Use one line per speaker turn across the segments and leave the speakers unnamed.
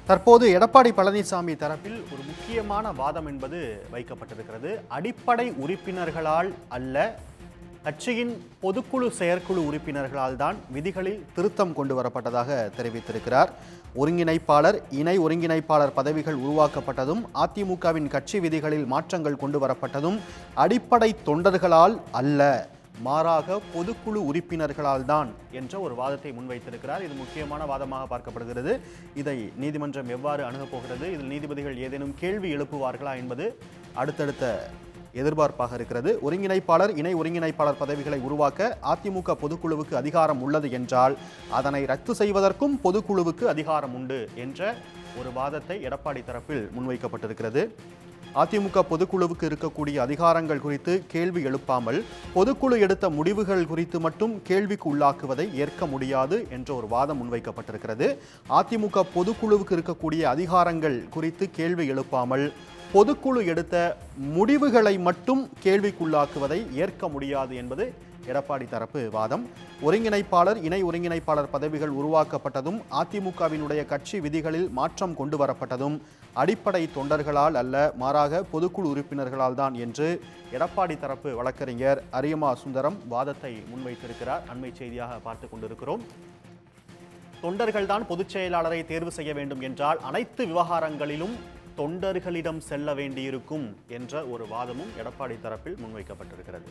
தற்போது எடப்பாடி பழனிசாமி தரப்பில் ஒரு முக்கியமான வாதம் என்பது வைக்கப்பட்டிருக்கிறது அடிப்படை உறுப்பினர்களால் அல்ல கட்சியின் பொதுக்குழு செயற்குழு உறுப்பினர்களால் தான் விதிகளில் திருத்தம் கொண்டு வரப்பட்டதாக தெரிவித்திருக்கிறார் ஒருங்கிணைப்பாளர் இணை ஒருங்கிணைப்பாளர் பதவிகள் உருவாக்கப்பட்டதும் அதிமுகவின் கட்சி விதிகளில் மாற்றங்கள் கொண்டு வரப்பட்டதும் அடிப்படை தொண்டர்களால் அல்ல மாறாக பொதுக்குழு உறுப்பினர்களால் தான் என்ற ஒரு வாதத்தை முன்வைத்திருக்கிறார் இது முக்கியமான வாதமாக பார்க்கப்படுகிறது இதை நீதிமன்றம் எவ்வாறு அணுகப் போகிறது இதில் நீதிபதிகள் ஏதேனும் கேள்வி எழுப்புவார்களா என்பது அடுத்தடுத்த எதிர்பார்ப்பாக இருக்கிறது ஒருங்கிணைப்பாளர் இணை ஒருங்கிணைப்பாளர் பதவிகளை உருவாக்க அதிமுக பொதுக்குழுவுக்கு அதிகாரம் உள்ளது என்றால் அதனை ரத்து செய்வதற்கும் பொதுக்குழுவுக்கு அதிகாரம் உண்டு என்ற ஒரு வாதத்தை எடப்பாடி தரப்பில் முன்வைக்கப்பட்டிருக்கிறது அதிமுக பொதுக்குழுவுக்கு இருக்கக்கூடிய அதிகாரங்கள் குறித்து கேள்வி எழுப்பாமல் பொதுக்குழு எடுத்த முடிவுகள் குறித்து மட்டும் கேள்விக்கு உள்ளாக்குவதை ஏற்க முடியாது என்ற ஒரு வாதம் முன்வைக்கப்பட்டிருக்கிறது அதிமுக பொதுக்குழுவுக்கு இருக்கக்கூடிய அதிகாரங்கள் குறித்து கேள்வி எழுப்பாமல் பொதுக்குழு எடுத்த முடிவுகளை மட்டும் கேள்விக்குள்ளாக்குவதை ஏற்க முடியாது என்பது எடப்பாடி தரப்பு வாதம் ஒருங்கிணைப்பாளர் இணை ஒருங்கிணைப்பாளர் பதவிகள் உருவாக்கப்பட்டதும் அதிமுகவினுடைய கட்சி விதிகளில் மாற்றம் கொண்டு வரப்பட்டதும் அடிப்படை தொண்டர்களால் அல்ல மாறாக பொதுக்குழு உறுப்பினர்களால் தான் என்று எடப்பாடி தரப்பு வழக்கறிஞர் அரியமா சுந்தரம் வாதத்தை முன்வைத்திருக்கிறார் அண்மை செய்தியாக பார்த்து கொண்டிருக்கிறோம் தொண்டர்கள்தான் பொதுச் செயலாளரை தேர்வு செய்ய வேண்டும் என்றால் அனைத்து விவகாரங்களிலும் தொண்டர்களிடம் செல்ல வேண்டியிருக்கும் என்ற ஒரு வாதமும் எடப்பாடி தரப்பில் முன்வைக்கப்பட்டிருக்கிறது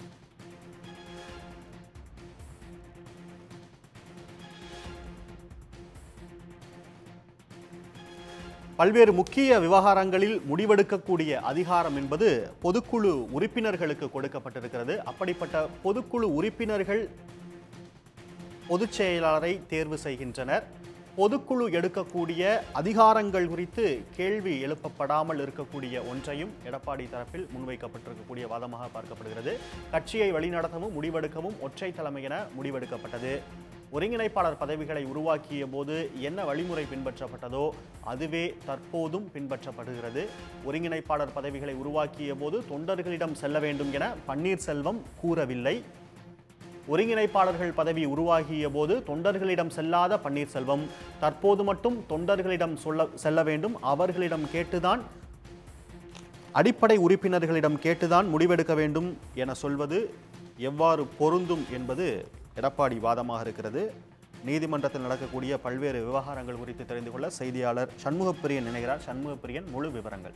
பல்வேறு முக்கிய விவகாரங்களில் முடிவெடுக்கக்கூடிய அதிகாரம் என்பது பொதுக்குழு உறுப்பினர்களுக்கு கொடுக்கப்பட்டிருக்கிறது அப்படிப்பட்ட பொதுக்குழு உறுப்பினர்கள் பொதுச் செயலாளரை தேர்வு செய்கின்றனர் பொதுக்குழு எடுக்கக்கூடிய அதிகாரங்கள் குறித்து கேள்வி எழுப்பப்படாமல் இருக்கக்கூடிய ஒன்றையும் எடப்பாடி தரப்பில் முன்வைக்கப்பட்டிருக்கக்கூடிய வாதமாக பார்க்கப்படுகிறது கட்சியை வழிநடத்தவும் முடிவெடுக்கவும் ஒற்றை தலைமை என முடிவெடுக்கப்பட்டது ஒருங்கிணைப்பாளர் பதவிகளை உருவாக்கிய போது என்ன வழிமுறை பின்பற்றப்பட்டதோ அதுவே தற்போதும் பின்பற்றப்படுகிறது ஒருங்கிணைப்பாளர் பதவிகளை உருவாக்கிய போது தொண்டர்களிடம் செல்ல வேண்டும் என பன்னீர்செல்வம் கூறவில்லை ஒருங்கிணைப்பாளர்கள் பதவி உருவாகிய போது தொண்டர்களிடம் செல்லாத பன்னீர்செல்வம் தற்போது மட்டும் தொண்டர்களிடம் சொல்ல செல்ல வேண்டும் அவர்களிடம் கேட்டுதான் அடிப்படை உறுப்பினர்களிடம் கேட்டுதான் முடிவெடுக்க வேண்டும் என சொல்வது எவ்வாறு பொருந்தும் என்பது எடப்பாடி வாதமாக இருக்கிறது நீதிமன்றத்தில் நடக்கக்கூடிய பல்வேறு விவகாரங்கள் குறித்து தெரிந்து கொள்ள செய்தியாளர் சண்முகப்பிரியன் இணைகிறார் சண்முகப்பிரியன் முழு விவரங்கள்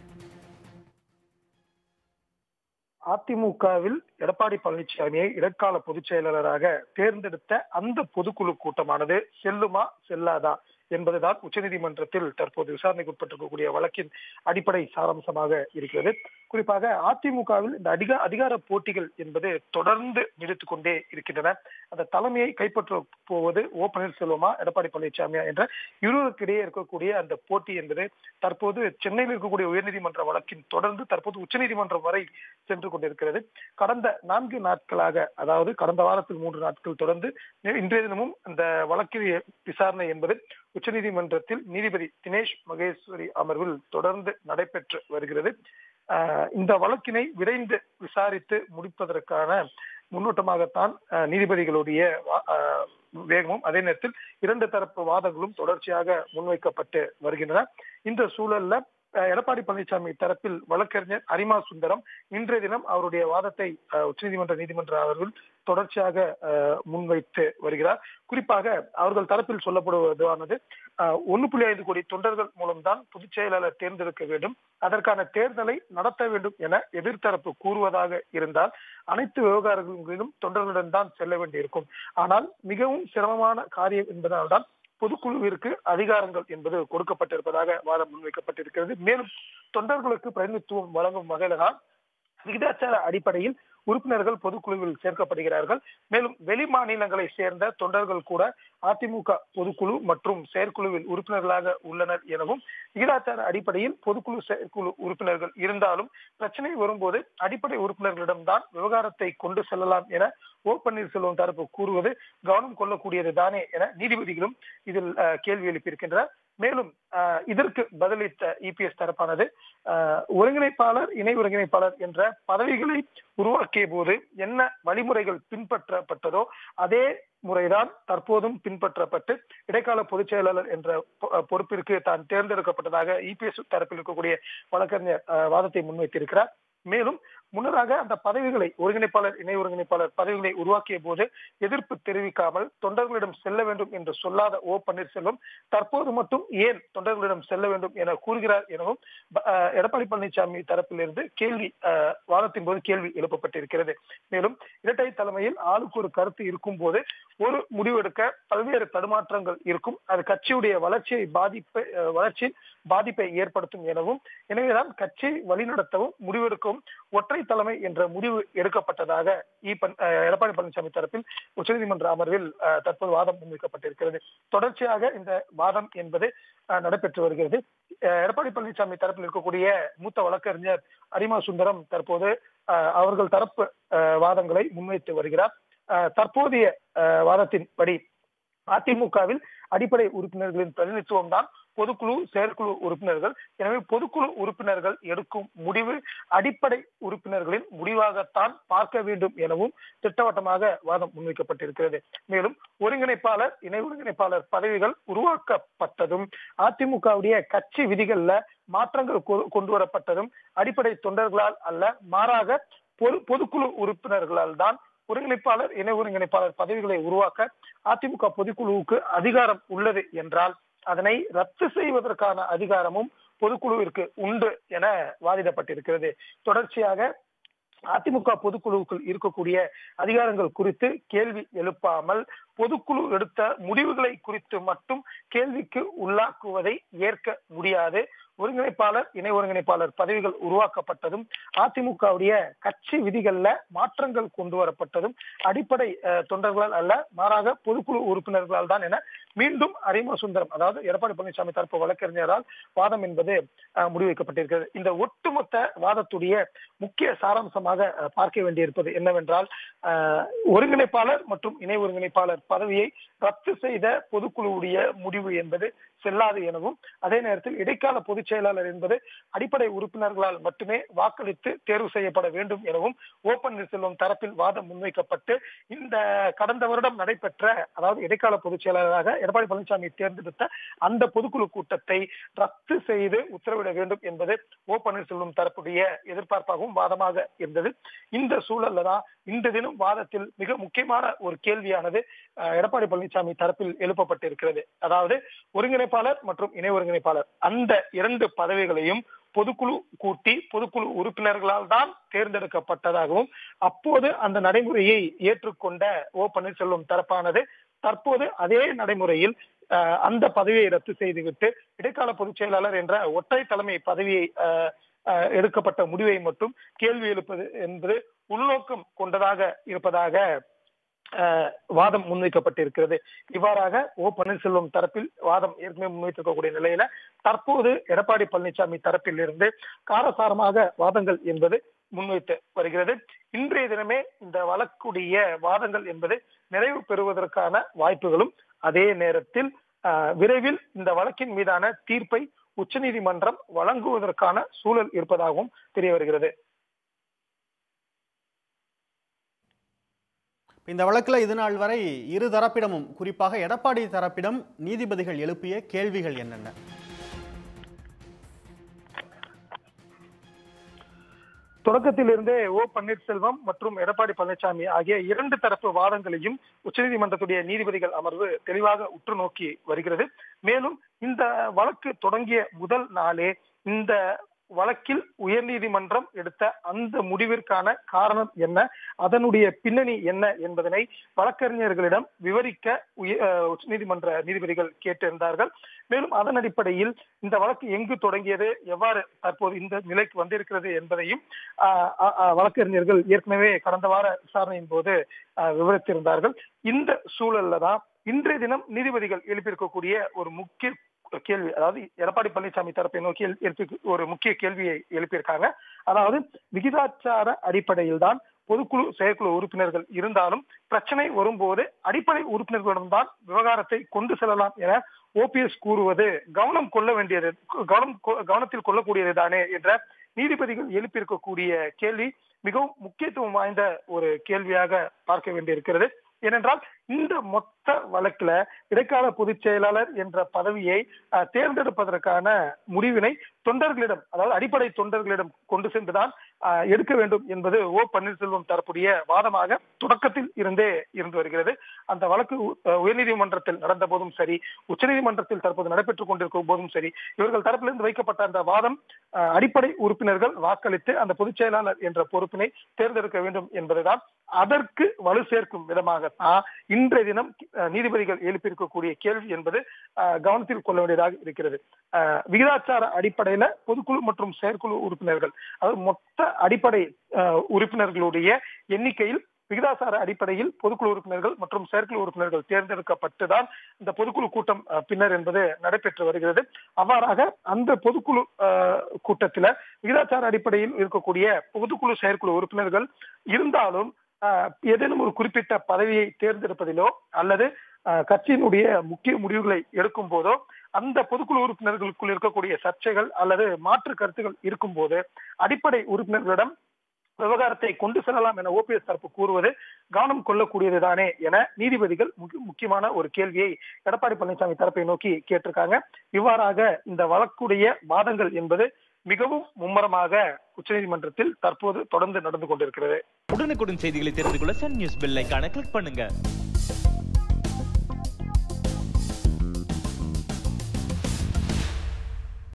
அதிமுகவில் எடப்பாடி பழனிசாமியை இடைக்கால பொதுச் செயலாளராக தேர்ந்தெடுத்த அந்த பொதுக்குழு கூட்டமானது செல்லுமா செல்லாதா என்பதுதான் உச்சநீதிமன்றத்தில் தற்போது விசாரணைக்கு உட்பட்டிருக்கக்கூடிய வழக்கின் அடிப்படை சாராம்சமாக இருக்கிறது குறிப்பாக அதிமுகவில் இந்த அதிக அதிகார போட்டிகள் என்பது தொடர்ந்து நீடித்துக் கொண்டே இருக்கின்றன அந்த தலைமையை கைப்பற்ற போவது ஓ பன்னீர்செல்வமா எடப்பாடி பழனிசாமியா என்ற இருவருக்கிடையே இருக்கக்கூடிய அந்த போட்டி என்பது தற்போது சென்னையில் இருக்கக்கூடிய உயர்நீதிமன்ற வழக்கின் தொடர்ந்து தற்போது உச்சநீதிமன்றம் வரை சென்று கொண்டிருக்கிறது கடந்த நான்கு நாட்களாக அதாவது கடந்த வாரத்தில் மூன்று நாட்கள் தொடர்ந்து இன்றைய தினமும் இந்த வழக்கு விசாரணை என்பது உச்சநீதிமன்றத்தில் நீதிபதி தினேஷ் மகேஸ்வரி அமர்வில் தொடர்ந்து நடைபெற்று வருகிறது ஆஹ் இந்த வழக்கினை விரைந்து விசாரித்து முடிப்பதற்கான முன்னோட்டமாகத்தான் ஆஹ் நீதிபதிகளுடைய வா- ஆஹ் வேகமும் அதே நேரத்தில் இரண்டு தரப்பு வாதங்களும் தொடர்ச்சியாக முன்வைக்கப்பட்டு வருகின்றன இந்த சூழல்ல ஆஹ் எடப்பாடி பழனிசாமி தரப்பில் வழக்கறிஞர் அரிமா சுந்தரம் இன்றைய தினம் அவருடைய வாதத்தை ஆஹ் உச்சநீதிமன்ற நீதிமன்ற அவர்கள் தொடர்ச்சியாக ஆஹ் முன்வைத்து வருகிறார் குறிப்பாக அவர்கள் தரப்பில் சொல்லப்படுவதானது ஒன்னு புள்ளி ஐந்து கோடி தொண்டர்கள் மூலம்தான் பொதுச் செயலாளர் தேர்ந்தெடுக்க வேண்டும் அதற்கான தேர்தலை நடத்த வேண்டும் என எதிர்த்தரப்பு கூறுவதாக இருந்தால் அனைத்து விவகாரங்களிலும் தொண்டர்களிடம் தான் செல்ல வேண்டியிருக்கும் ஆனால் மிகவும் சிரமமான காரியம் என்பதனால்தான் பொதுக்குழுவிற்கு அதிகாரங்கள் என்பது கொடுக்கப்பட்டிருப்பதாக வாதம் முன்வைக்கப்பட்டிருக்கிறது மேலும் தொண்டர்களுக்கு பிரதிநிதித்துவம் வழங்கும் வகையில தான் விகிதாச்சார அடிப்படையில் உறுப்பினர்கள் பொதுக்குழுவில் சேர்க்கப்படுகிறார்கள் மேலும் வெளி மாநிலங்களை சேர்ந்த தொண்டர்கள் கூட அதிமுக பொதுக்குழு மற்றும் செயற்குழுவில் உறுப்பினர்களாக உள்ளனர் எனவும் விகிதாச்சார அடிப்படையில் பொதுக்குழு செயற்குழு உறுப்பினர்கள் இருந்தாலும் பிரச்சனை வரும்போது அடிப்படை உறுப்பினர்களிடம்தான் விவகாரத்தை கொண்டு செல்லலாம் என ஓ பன்னீர்செல்வம் தரப்பு கூறுவது கவனம் கொள்ளக்கூடியது தானே என நீதிபதிகளும் இதில் அஹ், கேள்வி எழுப்பியிருக்கின்றனர் மேலும் ஆஹ், இதற்கு பதிலளித்த இபிஎஸ் தரப்பானது ஆஹ், ஒருங்கிணைப்பாளர் இணை ஒருங்கிணைப்பாளர் என்ற பதவிகளை உருவாக்கிய போது என்ன வழிமுறைகள் பின்பற்றப்பட்டதோ அதே முறைதான் தற்போதும் பின்பற்றப்பட்டு இடைக்கால பொதுச் செயலாளர் என்ற பொ- பொறுப்பிற்கு தான் தேர்ந்தெடுக்கப்பட்டதாக இபிஎஸ் தரப்பில் இருக்கக்கூடிய வழக்கறிஞர் ஆஹ், வாதத்தை முன்வைத்திருக்கிறார் மேலும் முன்னதாக அந்த பதவிகளை ஒருங்கிணைப்பாளர் இணை ஒருங்கிணைப்பாளர் பதவிகளை உருவாக்கிய போது எதிர்ப்பு தெரிவிக்காமல் தொண்டர்களிடம் செல்ல வேண்டும் என்று சொல்லாத ஓ பன்னீர்செல்வம் தற்போது மட்டும் ஏன் தொண்டர்களிடம் செல்ல வேண்டும் என கூறுகிறார் எனவும் ப- ஆஹ் எடப்பாடி பழனிசாமி தரப்பிலிருந்து கேள்வி ஆஹ் வாதத்தின் போது கேள்வி எழுப்பப்பட்டிருக்கிறது மேலும் இரட்டை தலைமையில் ஆளுக்கு ஒரு கருத்து இருக்கும் போது ஒரு முடிவெடுக்க பல்வேறு தடுமாற்றங்கள் இருக்கும் அது கட்சியுடைய வளர்ச்சியை பாதிப்பை ஆஹ் வளர்ச்சியில் பாதிப்பை ஏற்படுத்தும் எனவும் எனவேதான் கட்சியை வழிநடத்தவும் முடிவெடுக்கவும் ஒற்றை தலைமை என்ற முடிவு எடுக்கப்பட்டதாக இ பன்- ஆஹ் எடப்பாடி பழனிசாமி தரப்பில் உச்சநீதிமன்ற அமர்வில் ஆஹ் தற்போது வாதம் முன்வைக்கப்பட்டிருக்கிறது தொடர்ச்சியாக இந்த வாதம் என்பது ஆஹ் நடைபெற்று வருகிறது ஆஹ் எடப்பாடி பழனிசாமி தரப்பில் இருக்கக்கூடிய மூத்த வழக்கறிஞர் அரிமா சுந்தரம் தற்போது ஆஹ் அவர்கள் தரப்பு ஆஹ் வாதங்களை முன்வைத்து வருகிறார் ஆஹ் தற்போதைய ஆஹ் வாதத்தின்படி அதிமுகவில் அடிப்படை உறுப்பினர்களின் பிரதிநிதித்துவம் தான் பொதுக்குழு செயற்குழு உறுப்பினர்கள் எனவே பொதுக்குழு உறுப்பினர்கள் எடுக்கும் முடிவு அடிப்படை உறுப்பினர்களின் முடிவாகத்தான் பார்க்க வேண்டும் எனவும் திட்டவட்டமாக வாதம் முன்வைக்கப்பட்டிருக்கிறது மேலும் ஒருங்கிணைப்பாளர் இணை ஒருங்கிணைப்பாளர் பதவிகள் உருவாக்கப்பட்டதும் அதிமுகவுடைய கட்சி விதிகள்ல மாற்றங்கள் கொ- கொண்டு வரப்பட்டதும் அடிப்படை தொண்டர்களால் அல்ல மாறாக பொது பொதுக்குழு உறுப்பினர்களால் தான் ஒருங்கிணைப்பாளர் இணை ஒருங்கிணைப்பாளர் பதவிகளை உருவாக்க அதிமுக பொதுக்குழுவுக்கு அதிகாரம் உள்ளது என்றால் அதனை ரத்து செய்வதற்கான அதிகாரமும் பொதுக்குழுவிற்கு உண்டு என வாதிடப்பட்டிருக்கிறது தொடர்ச்சியாக அதிமுக பொதுக்குழுவுக்குள் இருக்கக்கூடிய அதிகாரங்கள் குறித்து கேள்வி எழுப்பாமல் பொதுக்குழு எடுத்த முடிவுகளை குறித்து மட்டும் கேள்விக்கு உள்ளாக்குவதை ஏற்க முடியாது ஒருங்கிணைப்பாளர் இணை ஒருங்கிணைப்பாளர் பதவிகள் உருவாக்கப்பட்டதும் அதிமுகவுடைய கட்சி விதிகள்ல மாற்றங்கள் கொண்டு வரப்பட்டதும் அடிப்படை அஹ், தொண்டர்களால் அல்ல மாறாக பொதுக்குழு உறுப்பினர்களால் தான் என மீண்டும் அரிம சுந்தரம் அதாவது எடப்பாடி பழனிசாமி தரப்பு வழக்கறிஞரால் வாதம் என்பது அஹ், முடிவைக்கப்பட்டிருக்கிறது இந்த ஒட்டுமொத்த வாதத்துடைய முக்கிய சாராம்சமாக அஹ், பார்க்க வேண்டியிருப்பது என்னவென்றால் அஹ், ஒருங்கிணைப்பாளர் மற்றும் இணை ஒருங்கிணைப்பாளர் பதவியை ரத்து செய்த பொதுக்குழுவுடைய முடிவு என்பது செல்லாது எனவும் அதே நேரத்தில் இடைக்கால பொதுச் செயலாளர் என்பது அடிப்படை உறுப்பினர்களால் மட்டுமே வாக்களித்து தேர்வு செய்யப்பட வேண்டும் எனவும் ஓ பன்னீர்செல்வம் தரப்பில் வாதம் முன்வைக்கப்பட்டு இந்த கடந்த வருடம் நடைபெற்ற அதாவது இடைக்கால பொதுச் செயலாளராக எடப்பாடி பழனிசாமி தேர்ந்தெடுத்த அந்த பொதுக்குழு கூட்டத்தை ரத்து செய்து உத்தரவிட வேண்டும் என்பது ஓ பன்னீர்செல்வம் தரப்புடைய எதிர்பார்ப்பாகவும் வாதமாக இருந்தது இந்த சூழல்ல தான் இந்த தினம் வாதத்தில் மிக முக்கியமான ஒரு கேள்வியானது அஹ், எடப்பாடி பழனிசாமி தரப்பில் எழுப்பப்பட்டிருக்கிறது அதாவது ஒருங்கிணைப்பாளர் மற்றும் இணை ஒருங்கிணைப்பாளர் அந்த இரண்டு பதவிகளையும் பொதுக்குழு கூட்டி பொதுக்குழு உறுப்பினர்களால் தான் தேர்ந்தெடுக்கப்பட்டதாகவும் அப்போது அந்த நடைமுறையை ஏற்றுக்கொண்ட ஓ பன்னீர்செல்வம் தரப்பானது தற்போது அதே நடைமுறையில் அஹ், அந்த பதவியை ரத்து செய்துவிட்டு இடைக்கால பொதுச் செயலாளர் என்ற ஒற்றை தலைமை பதவியை அஹ், அஹ், எடுக்கப்பட்ட முடிவை மட்டும் கேள்வி எழுப்பது என்பது உள்நோக்கம் கொண்டதாக இருப்பதாக அஹ், வாதம் முன்வைக்கப்பட்டிருக்கிறது இவ்வாறாக ஓ பன்னீர்செல்வம் தரப்பில் வாதம் ஏற்கனவே முன்வைத்திருக்கக்கூடிய நிலையில தற்போது எடப்பாடி பழனிசாமி தரப்பில் இருந்து காரசாரமாக வாதங்கள் என்பது முன்வைத்து வருகிறது இன்றைய தினமே இந்த வழக்குடைய வாதங்கள் என்பது நிறைவு பெறுவதற்கான வாய்ப்புகளும் அதே நேரத்தில் அஹ், விரைவில் இந்த வழக்கின் மீதான தீர்ப்பை உச்சநீதிமன்றம் வழங்குவதற்கான சூழல் இருப்பதாகவும் தெரிய வருகிறது
இந்த வழக்கில் இது நாள் வரை இரு தரப்பிடமும் குறிப்பாக எடப்பாடி தரப்பிடம் நீதிபதிகள் எழுப்பிய கேள்விகள் என்னென்ன
தொடக்கத்திலிருந்தே ஓ பன்னீர்செல்வம் மற்றும் எடப்பாடி பழனிசாமி ஆகிய இரண்டு தரப்பு வாதங்களையும் உச்சநீதிமன்றத்துடைய நீதிபதிகள் அமர்வு தெளிவாக உற்று நோக்கி வருகிறது மேலும் இந்த வழக்கு தொடங்கிய முதல் நாளே இந்த வழக்கில் உயர்நீதிமன்றம் எடுத்த அந்த முடிவிற்கான காரணம் என்ன அதனுடைய பின்னணி என்ன என்பதனை வழக்கறிஞர்களிடம் விவரிக்க உய- அஹ் உச்சநீதிமன்ற நீதிபதிகள் கேட்டிருந்தார்கள் மேலும் அதன் அடிப்படையில் இந்த வழக்கு எங்கு தொடங்கியது எவ்வாறு தற்போது இந்த நிலைக்கு வந்திருக்கிறது என்பதையும் ஆஹ் ஆஹ் ஆஹ் வழக்கறிஞர்கள் ஏற்கனவே கடந்த வார விசாரணையின் போது ஆஹ் விவரித்திருந்தார்கள் இந்த சூழல்ல தான் இன்றைய தினம் நீதிபதிகள் எழுப்பியிருக்கக்கூடிய ஒரு முக்கிய கேள்வி அதாவது எடப்பாடி பழனிசாமி தரப்பை நோக்கி எழு- எழுப்பி ஒரு முக்கிய கேள்வியை எழுப்பியிருக்காங்க அதாவது விகிதாச்சார அடிப்படையில் தான் பொதுக்குழு செயற்குழு உறுப்பினர்கள் இருந்தாலும் பிரச்சனை வரும்போது அடிப்படை உறுப்பினர்களிடம்தான் விவகாரத்தை கொண்டு செல்லலாம் என ஓபிஎஸ் கூறுவது கவனம் கொள்ள வேண்டியது கவனம் கொ- கவனத்தில் கொள்ளக்கூடியது தானே என்ற நீதிபதிகள் எழுப்பியிருக்கக்கூடிய கேள்வி மிகவும் முக்கியத்துவம் வாய்ந்த ஒரு கேள்வியாக பார்க்க வேண்டியிருக்கிறது ஏனென்றால் இந்த மொத்த வழக்குல இடைக்கால பொதுச் செயலாளர் என்ற பதவியை அஹ், தேர்ந்தெடுப்பதற்கான முடிவினை தொண்டர்களிடம் அதாவது அடிப்படை தொண்டர்களிடம் கொண்டு சென்றுதான் அஹ், எடுக்க வேண்டும் என்பது ஓ பன்னீர்செல்வம் தரப்புடைய வாதமாக தொடக்கத்தில் இருந்தே இருந்து வருகிறது அந்த வழக்கு அஹ், உயர்நீதிமன்றத்தில் நடந்த போதும் சரி உச்சநீதிமன்றத்தில் தற்போது நடைபெற்றுக் கொண்டிருக்கும் போதும் சரி இவர்கள் தரப்பிலிருந்து வைக்கப்பட்ட அந்த வாதம் அஹ், அடிப்படை உறுப்பினர்கள் வாக்களித்து அந்த பொதுச் செயலாளர் என்ற பொறுப்பினை தேர்ந்தெடுக்க வேண்டும் என்பதுதான் அதற்கு வலு சேர்க்கும் விதமாகத்தான் இன்றைய தினம் அஹ், நீதிபதிகள் எழுப்பியிருக்கக்கூடிய கேள்வி என்பது அஹ், கவனத்தில் கொள்ள வேண்டியதாக இருக்கிறது அஹ், விகிதாச்சார அடிப்படையில பொதுக்குழு மற்றும் செயற்குழு உறுப்பினர்கள் அதாவது மொத்த அடிப்படை அஹ், உறுப்பினர்களுடைய எண்ணிக்கையில் விகிதாசார அடிப்படையில் பொதுக்குழு உறுப்பினர்கள் மற்றும் செயற்குழு உறுப்பினர்கள் தேர்ந்தெடுக்கப்பட்டுதான் இந்த பொதுக்குழு கூட்டம் அஹ், பின்னர் என்பது நடைபெற்று வருகிறது அவ்வாறாக அந்த பொதுக்குழு அஹ், கூட்டத்தில விகிதாச்சார அடிப்படையில் இருக்கக்கூடிய பொதுக்குழு செயற்குழு உறுப்பினர்கள் இருந்தாலும் அஹ், ஏதேனும் ஒரு குறிப்பிட்ட பதவியை தேர்ந்தெடுப்பதிலோ அல்லது அஹ், கட்சியினுடைய முக்கிய முடிவுகளை எடுக்கும் போதோ அந்த பொதுக்குழு உறுப்பினர்களுக்குள் இருக்கக்கூடிய சர்ச்சைகள் அல்லது மாற்று கருத்துகள் இருக்கும்போது அடிப்படை உறுப்பினர்களிடம் விவகாரத்தை கொண்டு செல்லலாம் என ஓபிஎஸ் தரப்பு கூறுவது கவனம் கொள்ளக்கூடியதுதானே என நீதிபதிகள் முக்கிய- முக்கியமான ஒரு கேள்வியை எடப்பாடி பழனிசாமி தரப்பை நோக்கி கேட்டிருக்காங்க இவ்வாறாக இந்த வழக்குடைய வாதங்கள் என்பது மிகவும் மும்முரமாக உச்சநீதிமன்றத்தில் தற்போது தொடர்ந்து நடந்து கொண்டிருக்கிறது
உடனுக்குடன் செய்திகளை தெரிந்து கொள்ள சன் நியூஸ் பெல் ஐகானை கிளிக் பண்ணுங்க